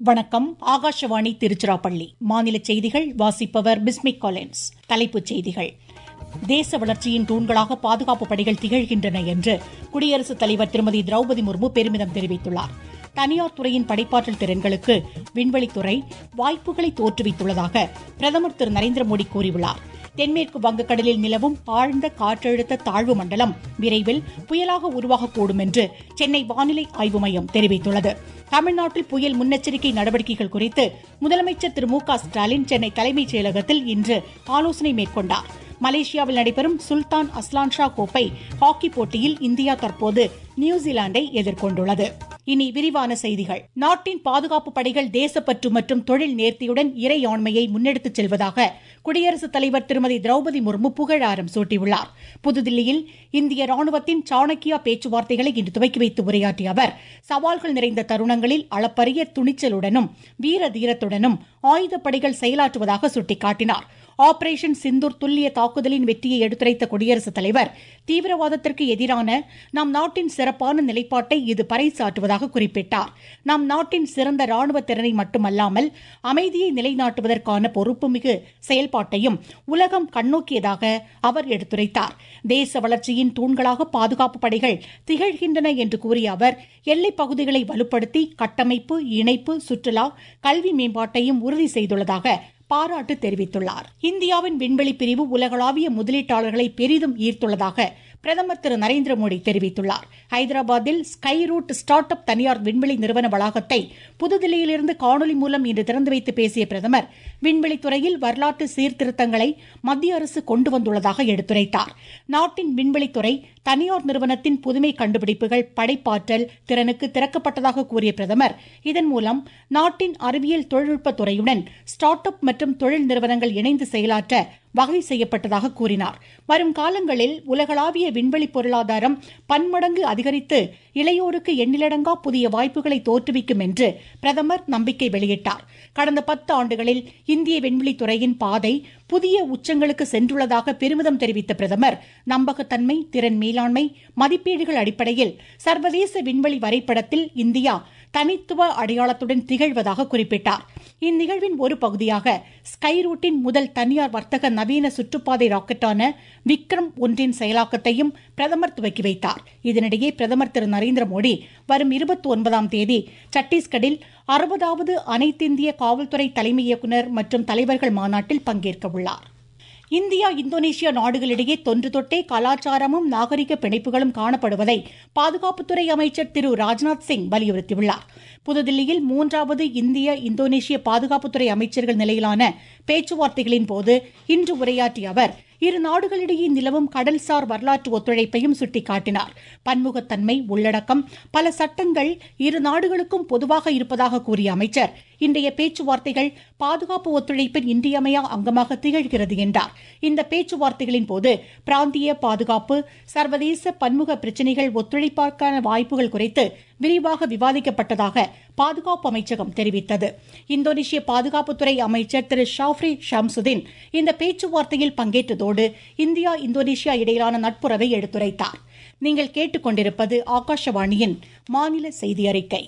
வணக்கம் ஆகாஷவாணி திருச்சிராப்பள்ளி மாநில செய்திகள் வாசிப்பவர் பிஸ்மிக் காலின்ஸ் தலைப்புச் செய்திகள் தேச வளர்ச்சியின் தூண்களாக பாதுகாப்பு படைகள் திகழ்கின்றன என்று குடியரசுத் தலைவர் திருமதி திரௌபதி முர்மு பெருமிதம் தெரிவித்துள்ளார் தனியார் துறையின் படைப்பாற்றல் திறன்களுக்கு விண்வெளித்துறை வாய்ப்புகளை தோற்றுவித்துள்ளதாக பிரதமர் திரு நரேந்திர மோடி கூறியுள்ளார் தென்மேற்கு வங்கக்கடலில் நிலவும் ஆழ்ந்த காற்றழுத்த தாழ்வு மண்டலம் விரைவில் புயலாக உருவாகக்கூடும் என்று சென்னை வானிலை ஆய்வு மையம் தெரிவித்துள்ளது தமிழ்நாட்டில் புயல் முன்னெச்சரிக்கை நடவடிக்கைகள் குறித்து முதலமைச்சர் திரு மு க ஸ்டாலின் சென்னை தலைமைச் செயலகத்தில் இன்று ஆலோசனை மேற்கொண்டார் மலேசியாவில் நடைபெறும் சுல்தான் அஸ்லான் ஷா கோப்பை ஹாக்கி போட்டியில் இந்தியா தற்போது நியூசிலாந்தை எதிர்கொண்டுள்ளது இனி விரிவான செய்திகள் நாட்டின் பாதுகாப்பு படைகள் தேசப்பற்று மற்றும் தொழில் நேர்த்தியுடன் இறையாண்மையை முன்னெடுத்துச் செல்வதாக குடியரசுத் தலைவர் திருமதி திரௌபதி முர்மு புகழாரம் சூட்டியுள்ளார் புதுதில்லியில் இந்திய ராணுவத்தின் சாணக்கியா பேச்சுவார்த்தைகளை இன்று துவக்கி வைத்து உரையாற்றிய அவர் சவால்கள் நிறைந்த தருணங்களில் அளப்பரிய துணிச்சலுடனும் வீர தீரத்துடனும் ஆயுதப்படைகள் செயலாற்றுவதாக சுட்டிக்காட்டினார் ஆபரேஷன் சிந்தூர் துல்லிய தாக்குதலின் வெற்றியை எடுத்துரைத்த குடியரசுத் தலைவர் தீவிரவாதத்திற்கு எதிரான நம் நாட்டின் சிறப்பான நிலைப்பாட்டை இது பறைசாற்றுவதாக குறிப்பிட்டார் நம் நாட்டின் சிறந்த ராணுவ திறனை மட்டுமல்லாமல் அமைதியை நிலைநாட்டுவதற்கான பொறுப்புமிகு செயல்பாட்டையும் உலகம் கண்ணோக்கியதாக அவர் எடுத்துரைத்தார் தேச வளர்ச்சியின் தூண்களாக பாதுகாப்பு படைகள் திகழ்கின்றன என்று கூறிய அவர் எல்லைப் பகுதிகளை வலுப்படுத்தி கட்டமைப்பு இணைப்பு சுற்றுலா கல்வி மேம்பாட்டையும் உறுதி செய்துள்ளதாக பாராட்டு தெரிவித்துள்ளார் இந்தியாவின் விண்வெளி பிரிவு உலகளாவிய முதலீட்டாளர்களை பெரிதும் ஈர்த்துள்ளதாக பிரதமர் திரு நரேந்திர மோடி தெரிவித்துள்ளார் ஹைதராபாத்தில் ஸ்கை ரூட் ஸ்டார்ட் அப் தனியார் விண்வெளி நிறுவன வளாகத்தை புதுதில்லியிலிருந்து காணொலி மூலம் இன்று திறந்து வைத்து பேசிய பிரதமர் விண்வெளித்துறையில் வரலாற்று சீர்திருத்தங்களை மத்திய அரசு கொண்டு வந்துள்ளதாக எடுத்துரைத்தார் நாட்டின் விண்வெளித்துறை தனியார் நிறுவனத்தின் புதுமை கண்டுபிடிப்புகள் படைப்பாற்றல் திறனுக்கு திறக்கப்பட்டதாக கூறிய பிரதமர் இதன் மூலம் நாட்டின் அறிவியல் தொழில்நுட்ப துறையுடன் ஸ்டார்ட் அப் மற்றும் தொழில் நிறுவனங்கள் இணைந்து செயலாற்ற வகை செய்யப்பட்டதாக கூறினார் வரும் காலங்களில் உலகளாவிய விண்வெளி பொருளாதாரம் பன்மடங்கு அதிகரித்து இளையோருக்கு எண்ணிலடங்கா புதிய வாய்ப்புகளை தோற்றுவிக்கும் என்று பிரதமர் நம்பிக்கை வெளியிட்டார் கடந்த பத்து ஆண்டுகளில் இந்திய விண்வெளித்துறையின் பாதை புதிய உச்சங்களுக்கு சென்றுள்ளதாக பெருமிதம் தெரிவித்த பிரதமர் நம்பகத்தன்மை திறன் மேலாண்மை மதிப்பீடுகள் அடிப்படையில் சர்வதேச விண்வெளி வரைபடத்தில் இந்தியா தனித்துவ அடையாளத்துடன் திகழ்வதாக குறிப்பிட்டார் இந்நிகழ்வின் ஒரு பகுதியாக ஸ்கை ரூட்டின் முதல் தனியார் வர்த்தக நவீன சுற்றுப்பாதை ராக்கெட்டான விக்ரம் ஒன்றின் செயலாக்கத்தையும் பிரதமர் துவக்கி வைத்தார் இதனிடையே பிரதமர் திரு நரேந்திர மோடி வரும் இருபத்தி ஒன்பதாம் தேதி சத்தீஸ்கரில் அறுபதாவது அனைத்திந்திய காவல்துறை தலைமை இயக்குநர் மற்றும் தலைவர்கள் மாநாட்டில் பங்கேற்க உள்ளார் இந்தியா இந்தோனேஷியா நாடுகளிடையே தொன்று தொட்டே கலாச்சாரமும் நாகரிக பிணைப்புகளும் காணப்படுவதை பாதுகாப்புத்துறை அமைச்சர் திரு ராஜ்நாத் சிங் வலியுறுத்தியுள்ளார் புதுதில்லியில் மூன்றாவது இந்திய இந்தோனேஷிய பாதுகாப்புத்துறை அமைச்சர்கள் நிலையிலான பேச்சுவார்த்தைகளின் போது இன்று உரையாற்றிய அவர் இரு நாடுகளிடையே நிலவும் கடல்சார் வரலாற்று ஒத்துழைப்பையும் சுட்டிக்காட்டினார் பன்முகத்தன்மை உள்ளடக்கம் பல சட்டங்கள் இரு நாடுகளுக்கும் பொதுவாக இருப்பதாக கூறிய அமைச்சர் இன்றைய பேச்சுவார்த்தைகள் பாதுகாப்பு ஒத்துழைப்பின் இன்றியமையா அங்கமாக திகழ்கிறது என்றார் இந்த பேச்சுவார்த்தைகளின் போது பிராந்திய பாதுகாப்பு சர்வதேச பன்முக பிரச்சினைகள் ஒத்துழைப்பான வாய்ப்புகள் குறித்து விரிவாக விவாதிக்கப்பட்டதாக பாதுகாப்பு அமைச்சகம் தெரிவித்தது இந்தோனேஷிய பாதுகாப்புத்துறை அமைச்சர் திரு ஷாஃப்ரி ஷம்சுதீன் இந்த பேச்சுவார்த்தையில் பங்கேற்றதோடு இந்தியா இந்தோனேஷியா இடையிலான நட்புறவை எடுத்துரைத்தார் நீங்கள் கேட்டுக்கொண்டிருப்பது ஆகாஷவாணியின் மாநில செய்தி அறிக்கை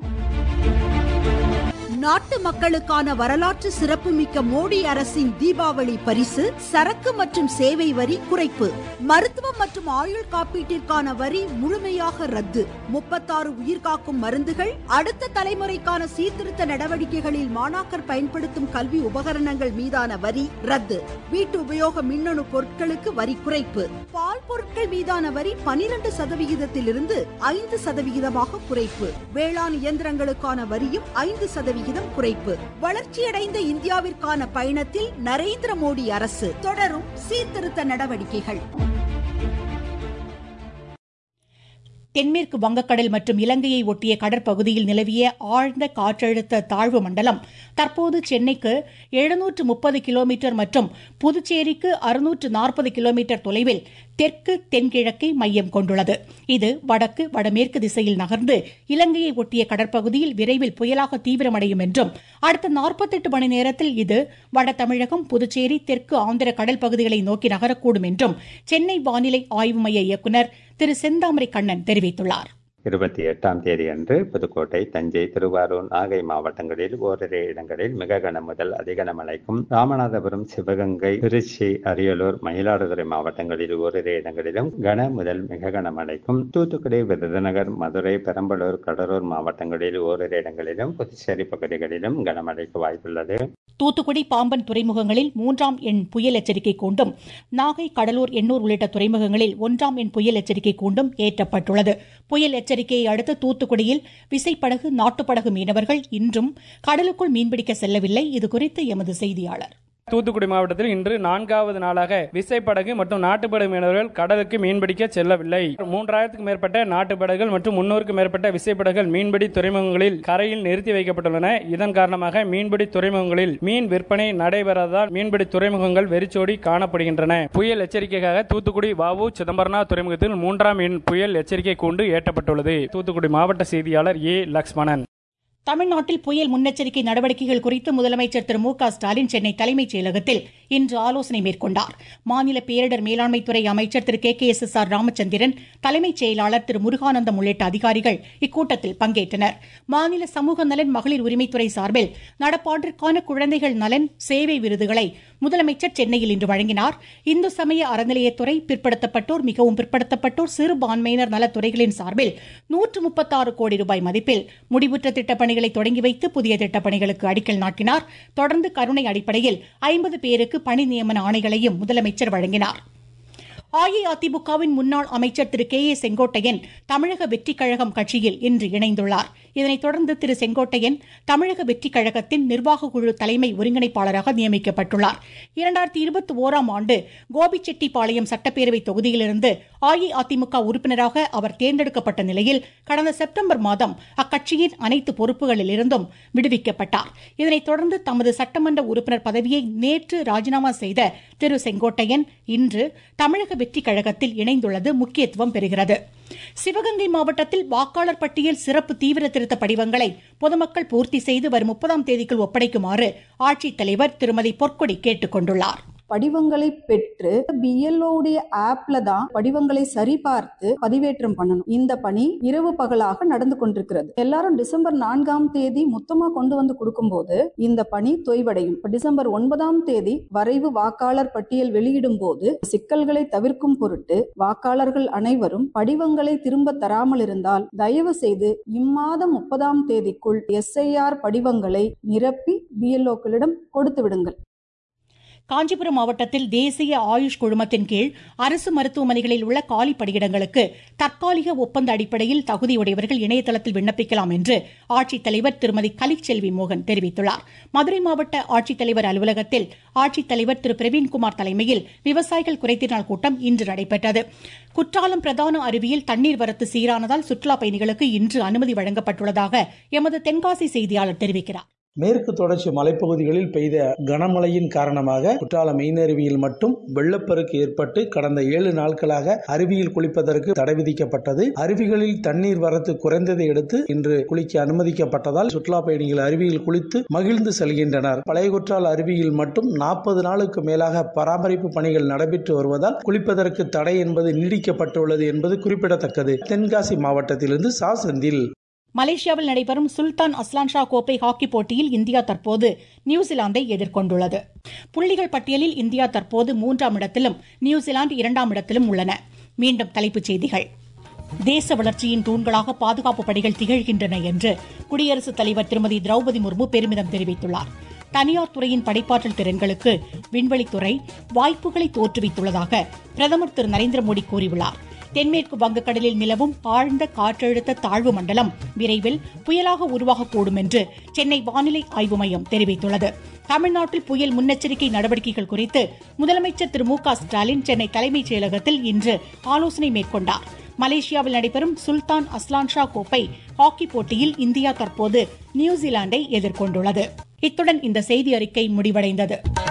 நாட்டு மக்களுக்கான வரலாற்று சிறப்புமிக்க மோடி அரசின் தீபாவளி பரிசு சரக்கு மற்றும் சேவை வரி குறைப்பு மருத்துவம் மற்றும் ஆயுள் காப்பீட்டிற்கான வரி முழுமையாக ரத்து முப்பத்தாறு உயிர்காக்கும் மருந்துகள் அடுத்த தலைமுறைக்கான சீர்திருத்த நடவடிக்கைகளில் மாணாக்கர் பயன்படுத்தும் கல்வி உபகரணங்கள் மீதான வரி ரத்து வீட்டு உபயோக மின்னணு பொருட்களுக்கு வரி குறைப்பு பால் பொருட்கள் மீதான வரி பனிரெண்டு சதவிகிதத்திலிருந்து ஐந்து சதவிகிதமாக குறைப்பு வேளாண் இயந்திரங்களுக்கான வரியும் ஐந்து சதவிகிதம் சதவிகிதம் குறைப்பு வளர்ச்சியடைந்த இந்தியாவிற்கான பயணத்தில் நரேந்திர மோடி அரசு தொடரும் சீர்திருத்த நடவடிக்கைகள் தென்மேற்கு வங்கக்கடல் மற்றும் இலங்கையை ஒட்டிய கடற்பகுதியில் நிலவிய ஆழ்ந்த காற்றழுத்த தாழ்வு மண்டலம் தற்போது சென்னைக்கு எழுநூற்று முப்பது கிலோமீட்டர் மற்றும் புதுச்சேரிக்கு அறுநூற்று நாற்பது கிலோமீட்டர் தொலைவில் தெற்கு தென்கிழக்கை மையம் கொண்டுள்ளது இது வடக்கு வடமேற்கு திசையில் நகர்ந்து இலங்கையை ஒட்டிய கடற்பகுதியில் விரைவில் புயலாக தீவிரமடையும் என்றும் அடுத்த நாற்பத்தெட்டு மணி நேரத்தில் இது வட தமிழகம் புதுச்சேரி தெற்கு ஆந்திர கடல் பகுதிகளை நோக்கி நகரக்கூடும் என்றும் சென்னை வானிலை ஆய்வு மைய இயக்குநர் திரு செந்தாமரை கண்ணன் தெரிவித்துள்ளார் இருபத்தி எட்டாம் தேதி அன்று புதுக்கோட்டை தஞ்சை திருவாரூர் நாகை மாவட்டங்களில் ஓரிரு இடங்களில் மிக கன முதல் அதிக மழைக்கும் ராமநாதபுரம் சிவகங்கை திருச்சி அரியலூர் மயிலாடுதுறை மாவட்டங்களில் ஓரிரு இடங்களிலும் கன முதல் மிக கனமழைக்கும் தூத்துக்குடி விருதுநகர் மதுரை பெரம்பலூர் கடலூர் மாவட்டங்களில் ஓரிரு இடங்களிலும் புதுச்சேரி பகுதிகளிலும் கனமழைக்கு வாய்ப்புள்ளது தூத்துக்குடி பாம்பன் துறைமுகங்களில் மூன்றாம் எண் புயல் எச்சரிக்கை கூண்டும் நாகை கடலூர் எண்ணூர் உள்ளிட்ட துறைமுகங்களில் ஒன்றாம் எண் புயல் எச்சரிக்கை கூண்டும் ஏற்றப்பட்டுள்ளது புயல் எச்சரிக்கையை அடுத்து தூத்துக்குடியில் விசைப்படகு நாட்டுப்படகு மீனவர்கள் இன்றும் கடலுக்குள் மீன்பிடிக்க செல்லவில்லை இதுகுறித்து எமது செய்தியாளர் தூத்துக்குடி மாவட்டத்தில் இன்று நான்காவது நாளாக விசைப்படகு மற்றும் நாட்டுப்படகு மீனவர்கள் கடலுக்கு மீன்பிடிக்க செல்லவில்லை மூன்றாயிரத்துக்கும் மேற்பட்ட நாட்டுப்படகுகள் மற்றும் முன்னூறுக்கும் மேற்பட்ட விசைப்படகுகள் மீன்பிடி துறைமுகங்களில் கரையில் நிறுத்தி வைக்கப்பட்டுள்ளன இதன் காரணமாக மீன்பிடி துறைமுகங்களில் மீன் விற்பனை நடைபெறாததால் மீன்பிடி துறைமுகங்கள் வெறிச்சோடி காணப்படுகின்றன புயல் எச்சரிக்கைக்காக தூத்துக்குடி வாவு சிதம்பரனார் துறைமுகத்தில் மூன்றாம் எண் புயல் எச்சரிக்கை கூண்டு ஏற்றப்பட்டுள்ளது தூத்துக்குடி மாவட்ட செய்தியாளர் ஏ லக்ஷ்மணன் தமிழ்நாட்டில் புயல் முன்னெச்சரிக்கை நடவடிக்கைகள் குறித்து முதலமைச்சர் திரு மு க ஸ்டாலின் சென்னை தலைமைச் செயலகத்தில் இன்று ஆலோசனை மேற்கொண்டார் மாநில பேரிடர் மேலாண்மைத்துறை அமைச்சர் திரு K K S S R Ramachandran தலைமைச் செயலாளர் திரு முருகானந்தம் உள்ளிட்ட அதிகாரிகள் இக்கூட்டத்தில் பங்கேற்றனர் மாநில சமூக நலன் மகளிர் உரிமைத்துறை சார்பில் நடப்பாண்டிற்கான குழந்தைகள் நலன் சேவை விருதுகளை முதலமைச்சர் சென்னையில் இன்று வழங்கினார் இந்து சமய அறநிலையத்துறை பிற்படுத்தப்பட்டோர் மிகவும் பிற்படுத்தப்பட்டோர் சிறுபான்மையினர் நலத்துறைகளின் சார்பில் நூற்று முப்பத்தாறு கோடி ரூபாய் மதிப்பில் முடிவுற்ற திட்டப்பணிகளை தொடங்கி வைத்து புதிய திட்டப்பணிகளுக்கு அடிக்கல் நாட்டினார் தொடர்ந்து கருணை அடிப்படையில் ஐம்பது பேருக்கு பணி நியமன ஆணைகளையும் முதலமைச்சர் வழங்கினார் அஇஅதிமுகவின் முன்னாள் அமைச்சர் திரு கே ஏ செங்கோட்டையன் தமிழக வெற்றிக் கழகம் கட்சியில் இன்று இணைந்துள்ளார் இதனைத் தொடர்ந்து திரு செங்கோட்டையன் தமிழக வெற்றிக் கழகத்தின் நிர்வாக குழு தலைமை ஒருங்கிணைப்பாளராக நியமிக்கப்பட்டுள்ளார் இரண்டாயிரத்தி இருபத்தி ஓராம் ஆண்டு கோபிச்செட்டிப்பாளையம் சட்டப்பேரவை தொகுதியிலிருந்து அஇஅதிமுக உறுப்பினராக அவர் தேர்ந்தெடுக்கப்பட்ட நிலையில் கடந்த செப்டம்பர் மாதம் அக்கட்சியின் அனைத்து பொறுப்புகளில் இருந்தும் விடுவிக்கப்பட்டார் இதனைத் தொடர்ந்து தமது சட்டமன்ற உறுப்பினர் பதவியை நேற்று ராஜினாமா செய்த திரு செங்கோட்டையன் இன்று தமிழக வெற்றிக் கழகத்தில் இணைந்துள்ளது முக்கியத்துவம் பெறுகிறது சிவகங்கை மாவட்டத்தில் வாக்காளர் பட்டியல் சிறப்பு தீவிர திருத்த படிவங்களை பொதுமக்கள் பூர்த்தி செய்து வரும் முப்பதாம் தேதிக்குள் ஒப்படைக்குமாறு ஆட்சித்தலைவர் திருமதி பொற்கொடி கேட்டுக் கொண்டுள்ளார் படிவங்களை பெற்று பிஎல்ஓடைய ஆப்ல தான் படிவங்களை சரிபார்த்து பதிவேற்றம் பண்ணணும் இந்த பணி இரவு பகலாக நடந்து கொண்டிருக்கிறது எல்லாரும் டிசம்பர் நான்காம் தேதி மொத்தமா கொண்டு வந்து கொடுக்கும்போது இந்த பணி தொய்வடையும் டிசம்பர் ஒன்பதாம் தேதி வரைவு வாக்காளர் பட்டியல் வெளியிடும் போது சிக்கல்களை தவிர்க்கும் பொருட்டு வாக்காளர்கள் அனைவரும் படிவங்களை திரும்ப தராமல் இருந்தால் தயவு செய்து இம்மாதம் முப்பதாம் தேதிக்குள் எஸ்ஐஆர் படிவங்களை நிரப்பி பிஎல்ஓக்களிடம் கொடுத்து விடுங்கள் காஞ்சிபுரம் மாவட்டத்தில் தேசிய ஆயுஷ் குழுமத்தின் கீழ் அரசு மருத்துவமனைகளில் உள்ள காலி பணியிடங்களுக்கு தற்காலிக ஒப்பந்த அடிப்படையில் தகுதியுடையவர்கள் இணையதளத்தில் விண்ணப்பிக்கலாம் என்று ஆட்சித்தலைவர் திருமதி கலிச்செல்வி மோகன் தெரிவித்துள்ளார் மதுரை மாவட்ட ஆட்சித்தலைவர் அலுவலகத்தில் ஆட்சித்தலைவர் திரு பிரவீன்குமார் தலைமையில் விவசாயிகள் குறைதீர் கூட்டம் இன்று நடைபெற்றது குற்றாலம் பிரதான அருவியில் தண்ணீர் வரத்து சீரானதால் சுற்றுலா பயணிகளுக்கு இன்று அனுமதி வழங்கப்பட்டுள்ளதாக எமது தென்காசி செய்தியாளர் தெரிவிக்கிறார் மேற்கு தொடர்ச்சி மலைப்பகுதிகளில் பெய்த கனமழையின் காரணமாக குற்றாலம் மெயினருவியில் மட்டும் வெள்ளப்பெருக்கு ஏற்பட்டு கடந்த ஏழு நாட்களாக அருவியில் குளிப்பதற்கு தடை விதிக்கப்பட்டது அருவிகளில் தண்ணீர் வரத்து குறைந்ததை அடுத்து இன்று குளிக்க அனுமதிக்கப்பட்டதால் சுற்றுலா பயணிகள் அருவியில் குளித்து மகிழ்ந்து செல்கின்றனர் பழைய குற்றால அருவியில் மட்டும் நாற்பது நாளுக்கு மேலாக பராமரிப்பு பணிகள் நடைபெற்று வருவதால் குளிப்பதற்கு தடை என்பது நீடிக்கப்பட்டுள்ளது என்பது குறிப்பிடத்தக்கது தென்காசி மாவட்டத்திலிருந்து சா செந்தில் மலேசியாவில் நடைபெறும் சுல்தான் அஸ்லான் ஷா கோப்பை ஹாக்கி போட்டியில் இந்தியா தற்போது நியூசிலாந்தை எதிர்கொண்டுள்ளது புள்ளிகள் பட்டியலில் இந்தியா தற்போது மூன்றாம் இடத்திலும் நியூசிலாந்து இரண்டாம் இடத்திலும் உள்ளன மீண்டும் தலைப்புச் செய்திகள் தேச வளர்ச்சியின் தூண்களாக பாதுகாப்பு படைகள் திகழ்கின்றன என்று குடியரசுத் தலைவர் திருமதி திரௌபதி முர்மு பெருமிதம் தெரிவித்துள்ளார் தனியார் துறையின் படைப்பாற்றல் திறன்களுக்கு விண்வெளித்துறை வாய்ப்புகளை தோற்றுவித்துள்ளதாக பிரதமர் திரு நரேந்திர மோடி கூறியுள்ளார் தென்மேற்கு வங்கக்கடலில் நிலவும் ஆழ்ந்த காற்றழுத்த தாழ்வு மண்டலம் விரைவில் புயலாக உருவாகக்கூடும் என்று சென்னை வானிலை ஆய்வு மையம் தெரிவித்துள்ளது தமிழ்நாட்டில் புயல் முன்னெச்சரிக்கை நடவடிக்கைகள் குறித்து முதலமைச்சர் திரு மு க ஸ்டாலின் சென்னை தலைமைச் செயலகத்தில் இன்று ஆலோசனை மேற்கொண்டார் மலேசியாவில் நடைபெறும் சுல்தான் அஸ்லான் ஷா கோப்பை ஹாக்கி போட்டியில் இந்தியா தற்போது நியூசிலாந்தை எதிர்கொண்டுள்ளது இத்துடன் இந்த செய்தி அறிக்கை முடிவடைந்தது